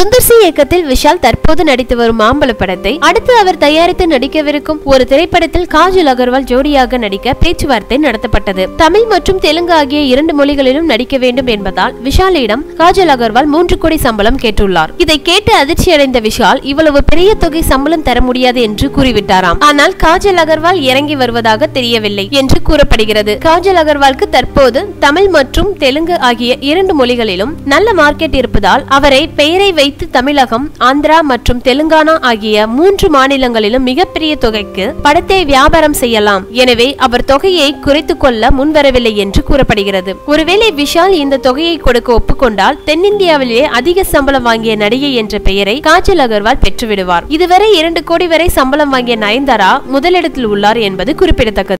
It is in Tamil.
சுந்தர் சி இயக்கத்தில் விஷால் தற்போது நடித்து வரும் மாம்பழ படத்தை அடுத்து அவர் தயாரித்து நடிக்கவிருக்கும் ஒரு திரைப்படத்தில் காஜல் அகர்வால் ஜோடியாக நடிக்க பேச்சுவார்த்தை நடத்தப்பட்டது தமிழ் மற்றும் தெலுங்கு ஆகிய இரண்டு மொழிகளிலும் நடிக்க வேண்டும் என்பதால் விஷாலிடம் காஜல் அகர்வால் மூன்று கோடி சம்பளம் கேட்டுள்ளார் இதை கேட்டு அதிர்ச்சியடைந்த விஷால் இவ்வளவு பெரிய தொகை சம்பளம் தர முடியாது என்று கூறிவிட்டாராம் ஆனால் காஜல் அகர்வால் இறங்கி வருவதாக தெரியவில்லை என்று கூறப்படுகிறது காஜல் அகர்வாலுக்கு தற்போது தமிழ் மற்றும் தெலுங்கு ஆகிய இரண்டு மொழிகளிலும் நல்ல மார்க்கெட் இருப்பதால் அவரை பெயரை வைத்து தமிழகம் ஆந்திரா மற்றும் தெலுங்கானா ஆகிய மூன்று மாநிலங்களிலும் மிகப்பெரிய தொகைக்கு படத்தை வியாபாரம் செய்யலாம் எனவே அவர் தொகையை குறைத்துக் கொள்ள முன்வரவில்லை என்று கூறப்படுகிறது ஒருவேளை விஷால் இந்த தொகையை கொடுக்க ஒப்புக்கொண்டால் தென்னிந்தியாவிலேயே அதிக சம்பளம் வாங்கிய நடிகை என்ற பெயரை காஜல் அகர்வால் பெற்றுவிடுவார் இதுவரை இரண்டு கோடி வரை சம்பளம் வாங்கிய நயன்தாரா முதலிடத்தில் உள்ளார் என்பது குறிப்பிடத்தக்கது